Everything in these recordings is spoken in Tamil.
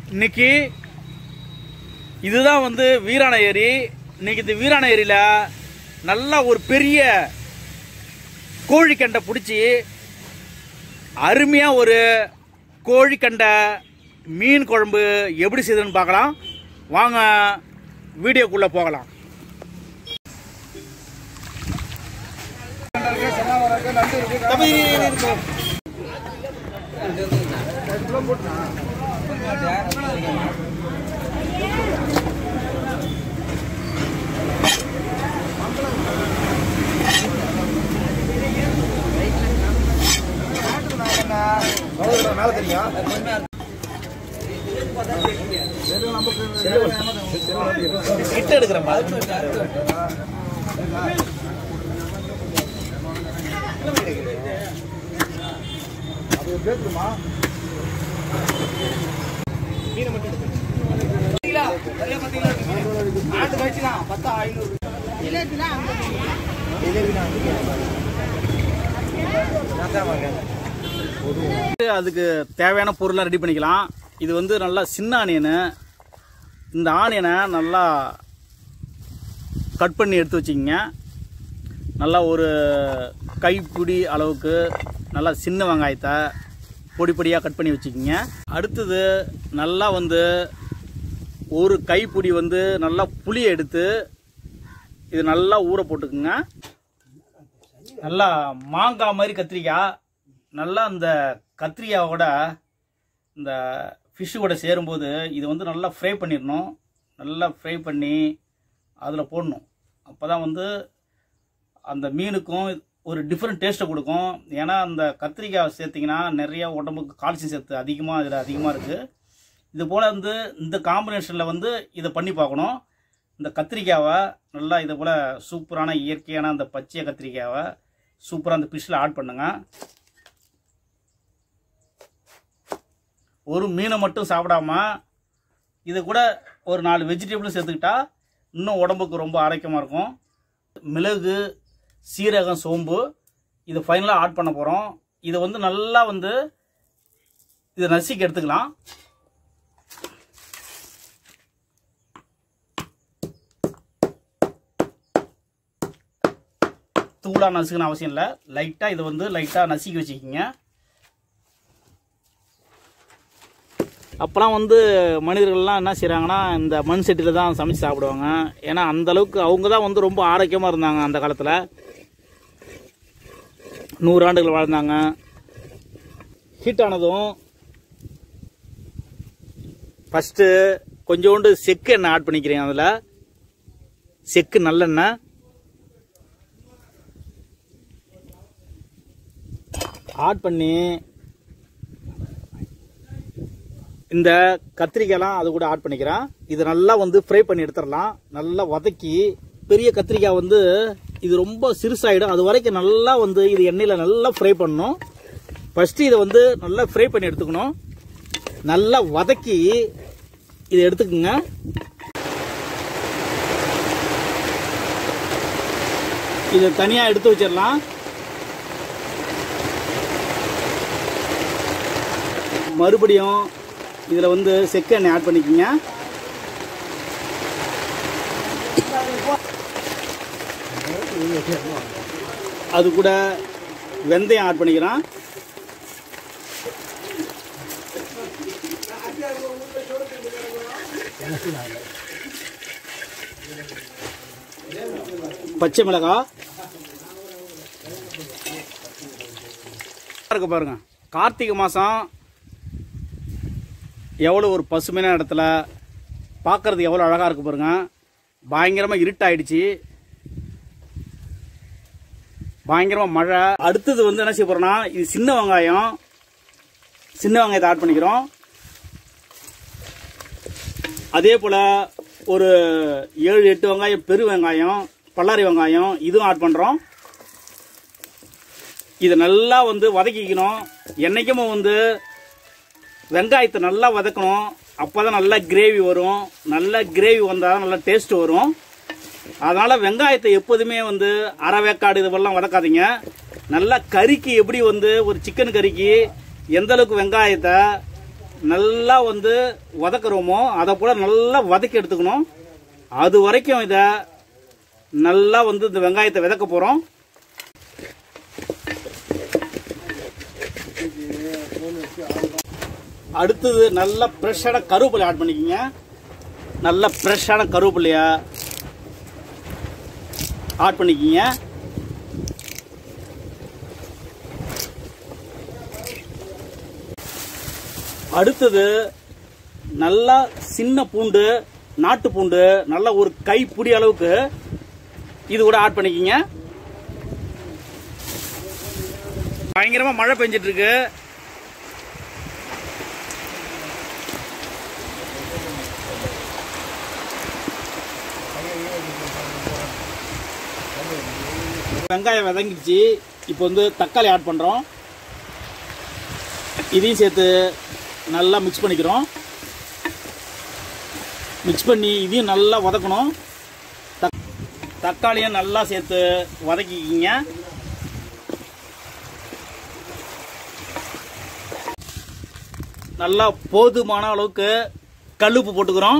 இன்னைக்கு இதுதான் வந்து வீராண ஏரி இன்னைக்கு இந்த வீராண ஏரியில நல்லா ஒரு பெரிய கோழிக்கண்டை பிடிச்சி அருமையா ஒரு கோழிக்கண்டை மீன் குழம்பு எப்படி செய்யுதுன்னு பார்க்கலாம் வாங்க வீடியோக்குள்ள போகலாம் கிட்ட எடுக்கிறேன் அதுக்கு தேவையான பொருளை ரெடி பண்ணிக்கலாம் இது வந்து நல்லா சின்ன ஆனியனு இந்த ஆனியனை நல்லா கட் பண்ணி எடுத்து வச்சுக்கிங்க நல்லா ஒரு கைப்பிடி அளவுக்கு நல்லா சின்ன வெங்காயத்தை பொடி பொடியாக கட் பண்ணி வச்சுக்கிங்க அடுத்தது நல்லா வந்து ஒரு கைப்பிடி வந்து நல்லா புளியை எடுத்து இது நல்லா ஊற போட்டுக்குங்க நல்லா மாங்காய் மாதிரி கத்திரிக்காய் நல்லா இந்த கத்திரிக்காயோட இந்த ஃபிஷ்ஷு கூட சேரும்போது இது வந்து நல்லா ஃப்ரை பண்ணிடணும் நல்லா ஃப்ரை பண்ணி அதில் போடணும் அப்போ தான் வந்து அந்த மீனுக்கும் ஒரு டிஃப்ரெண்ட் டேஸ்ட்டை கொடுக்கும் ஏன்னா அந்த கத்திரிக்காய் சேர்த்திங்கன்னா நிறைய உடம்புக்கு கால்சியம் சத்து அதிகமாக இதில் அதிகமாக இருக்குது இது போல் வந்து இந்த காம்பினேஷனில் வந்து இதை பண்ணி பார்க்கணும் இந்த கத்திரிக்காவை நல்லா இதை போல் சூப்பரான இயற்கையான அந்த பச்சை கத்திரிக்காவை சூப்பராக அந்த ஃபிஷ்ஷில் ஆட் பண்ணுங்கள் ஒரு மீனை மட்டும் சாப்பிடாம இது கூட ஒரு நாலு வெஜிடபிளும் சேர்த்துக்கிட்டா இன்னும் உடம்புக்கு ரொம்ப ஆரோக்கியமாக இருக்கும் மிளகு சீரகம் சோம்பு இதை ஃபைனலாக ஆட் பண்ண போகிறோம் இதை வந்து நல்லா வந்து இதை நசுக்கி எடுத்துக்கலாம் தூளாக நசுக்கணும் அவசியம் இல்லை லைட்டாக இதை வந்து லைட்டாக நசுக்கி வச்சுக்கிங்க அப்போலாம் வந்து மனிதர்கள்லாம் என்ன செய்கிறாங்கன்னா இந்த மண் சட்டியில் தான் சமைச்சு சாப்பிடுவாங்க ஏன்னா அந்த அளவுக்கு அவங்க தான் வந்து ரொம்ப ஆரோக்கியமாக இருந்தாங்க அந்த காலத்தில் நூறு ஆண்டுகள் வாழ்ந்தாங்க ஹீட் ஆனதும் ஃபஸ்ட்டு கொஞ்சோண்டு செக்கு எண்ணெய் ஆட் பண்ணிக்கிறேன் அதில் செக்கு நல்லெண்ணெய் ஆட் பண்ணி இந்த கத்திரிக்காய்லாம் அது கூட ஆட் பண்ணிக்கிறேன் இது நல்லா வந்து ஃப்ரை பண்ணி எடுத்துடலாம் நல்லா வதக்கி பெரிய கத்திரிக்காய் வந்து இது ரொம்ப சிறுசாயிடும் அது வரைக்கும் நல்லா வந்து இது எண்ணெயில் நல்லா ஃப்ரை பண்ணணும் ஃபஸ்ட்டு இதை வந்து நல்லா ஃப்ரை பண்ணி எடுத்துக்கணும் நல்லா வதக்கி இதை எடுத்துக்கோங்க இதை தனியாக எடுத்து வச்சிடலாம் மறுபடியும் இதில் வந்து செக்கு எண்ணெய் ஆட் பண்ணிக்கோங்க அது கூட வெந்தயம் ஆட் பண்ணிக்கிறோம் பச்சை மிளகாய் இருக்கு பாருங்க கார்த்திகை மாதம் எவ்வளோ ஒரு பசுமையான இடத்துல பார்க்கறது எவ்வளோ அழகாக இருக்கு பாருங்க பயங்கரமாக இருட்டாயிடுச்சு பயங்கரமாக மழை அடுத்தது வந்து என்ன செய்ய போகிறோம்னா இது சின்ன வெங்காயம் சின்ன வெங்காயத்தை ஆட் பண்ணிக்கிறோம் அதே போல் ஒரு ஏழு எட்டு வெங்காயம் பெரு வெங்காயம் பல்லாரி வெங்காயம் இதுவும் ஆட் பண்ணுறோம் இதை நல்லா வந்து வதக்கிக்கணும் என்றைக்குமே வந்து வெங்காயத்தை நல்லா வதக்கணும் அப்போ தான் நல்லா கிரேவி வரும் நல்ல கிரேவி வந்தால் தான் நல்லா டேஸ்ட் வரும் அதனால் வெங்காயத்தை எப்போதுமே வந்து அரை வேக்காடு இதுவெல்லாம் வதக்காதீங்க நல்லா கறிக்கு எப்படி வந்து ஒரு சிக்கன் கறிக்கு எந்த அளவுக்கு வெங்காயத்தை நல்லா வந்து வதக்குறோமோ அதை போல நல்லா வதக்கி எடுத்துக்கணும் அது வரைக்கும் இதை நல்லா வந்து இந்த வெங்காயத்தை விதக்க போகிறோம் அடுத்தது நல்ல ஃப்ரெஷ்ஷான கருவேப்பிலை ஆட் பண்ணிக்கிங்க நல்ல ஃப்ரெஷ்ஷான கருவேப்பிலைய ஆட் பண்ணிக்கிங்க அடுத்தது நல்லா சின்ன பூண்டு நாட்டு பூண்டு நல்ல ஒரு கைப்பிடி அளவுக்கு இது கூட ஆட் பண்ணிக்கிங்க பயங்கரமா மழை பெஞ்சிட்டு இருக்கு வெங்காயம் வதங்கிடுச்சு இப்போ வந்து தக்காளி ஆட் பண்ணுறோம் இதையும் சேர்த்து நல்லா மிக்ஸ் பண்ணிக்கிறோம் மிக்ஸ் பண்ணி இதையும் நல்லா வதக்கணும் தக்- தக்காளியும் நல்லா சேர்த்து வதக்கிக்கிங்க நல்லா போதுமான அளவுக்கு கல்லுப்பு போட்டுக்கிறோம்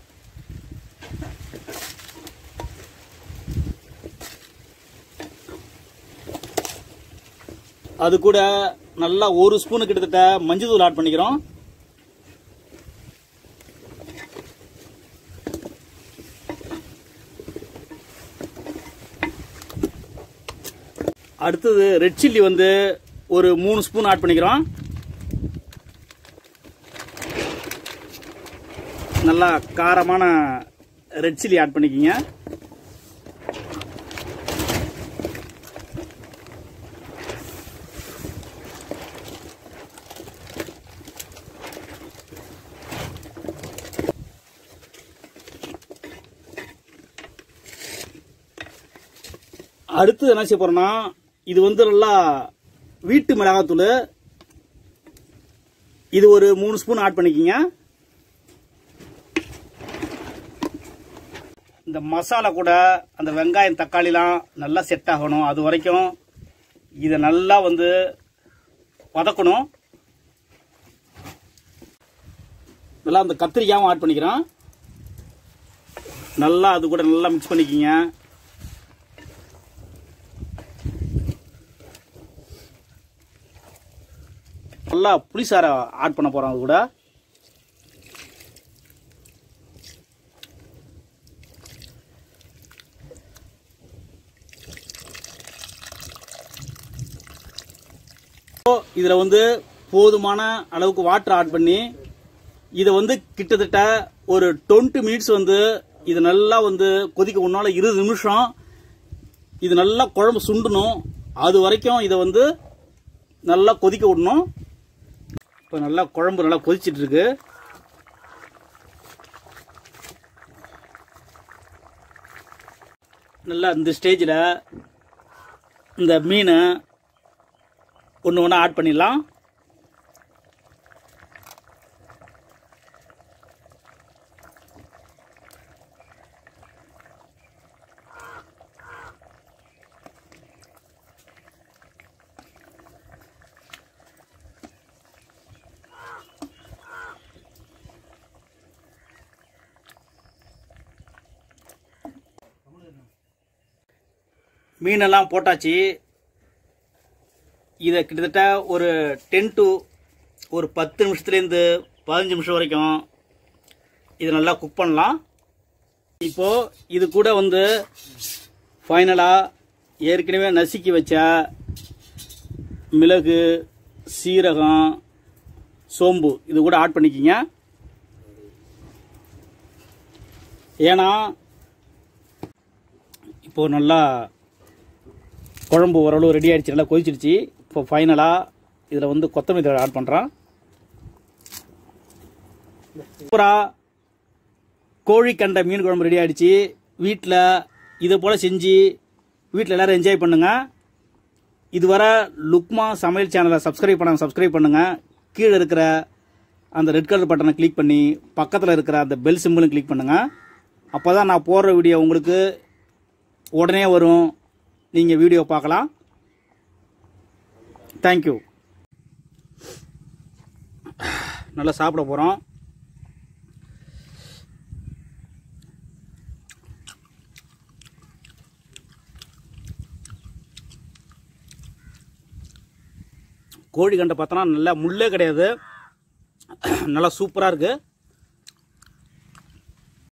அது கூட நல்லா ஒரு ஸ்பூனு கிட்டத்தட்ட மஞ்சள் தூள் ஆட் பண்ணிக்கிறோம் அடுத்தது ரெட் சில்லி வந்து ஒரு மூணு ஸ்பூன் ஆட் பண்ணிக்கிறோம் நல்லா காரமான ரெட் சில்லி ஆட் பண்ணிக்கிங்க அடுத்து என்ன செய்ய போறோம்னா இது வந்து நல்லா வீட்டு மிளகாத்தூள் இது ஒரு மூணு ஸ்பூன் ஆட் பண்ணிக்கிங்க இந்த மசாலா கூட அந்த வெங்காயம் தக்காளிலாம் நல்லா செட் ஆகணும் அது வரைக்கும் இதை நல்லா வந்து வதக்கணும் நல்லா அந்த கத்திரிக்காயும் ஆட் பண்ணிக்கிறோம் நல்லா அது கூட நல்லா மிக்ஸ் பண்ணிக்கிங்க நல்லா புளிசாரை ஆட் பண்ண போறோம் அது கூட இப்போ இதுல வந்து போதுமான அளவுக்கு வாட்டர் ஆட் பண்ணி இதை வந்து கிட்டத்தட்ட ஒரு டுவெண்ட்டி மினிட்ஸ் வந்து இது நல்லா வந்து கொதிக்க உன்னால இருபது நிமிஷம் இது நல்லா குழம்பு சுண்டணும் அது வரைக்கும் இதை வந்து நல்லா கொதிக்க விடணும் இப்போ நல்லா குழம்பு நல்லா கொதிச்சிட்டு இருக்கு நல்லா இந்த ஸ்டேஜில் இந்த மீனை ஒன்று ஒன்றா ஆட் பண்ணிடலாம் மீனெல்லாம் போட்டாச்சு இதை கிட்டத்தட்ட ஒரு டென் டு ஒரு பத்து நிமிஷத்துலேருந்து பதினஞ்சு நிமிஷம் வரைக்கும் இதை நல்லா குக் பண்ணலாம் இப்போது இது கூட வந்து ஃபைனலாக ஏற்கனவே நசுக்கி வச்ச மிளகு சீரகம் சோம்பு இது கூட ஆட் பண்ணிக்கிங்க ஏன்னா இப்போ நல்லா குழம்பு ஓரளவு ரெடி ஆயிடுச்சு நல்லா கொதிச்சிடுச்சு இப்போ ஃபைனலாக இதில் வந்து கொத்தமல்லி தழை ஆட் பண்ணுறான் சூப்பராக கோழிக்கண்டை மீன் குழம்பு ரெடி ஆயிடுச்சு வீட்டில் இதை போல் செஞ்சு வீட்டில் எல்லாரும் என்ஜாய் பண்ணுங்க இதுவரை லுக்மா சமையல் சேனலை சப்ஸ்கிரைப் பண்ண சப்ஸ்கிரைப் பண்ணுங்க கீழே இருக்கிற அந்த ரெட் கலர் பட்டனை கிளிக் பண்ணி பக்கத்தில் இருக்கிற அந்த பெல் சிம்பிளும் கிளிக் பண்ணுங்க அப்போ தான் நான் போடுற வீடியோ உங்களுக்கு உடனே வரும் நீங்கள் வீடியோ பார்க்கலாம் தேங்க்யூ நல்லா சாப்பிட போகிறோம் கோழி கண்டை பார்த்தோன்னா நல்லா முள்ளே கிடையாது நல்லா சூப்பராக இருக்குது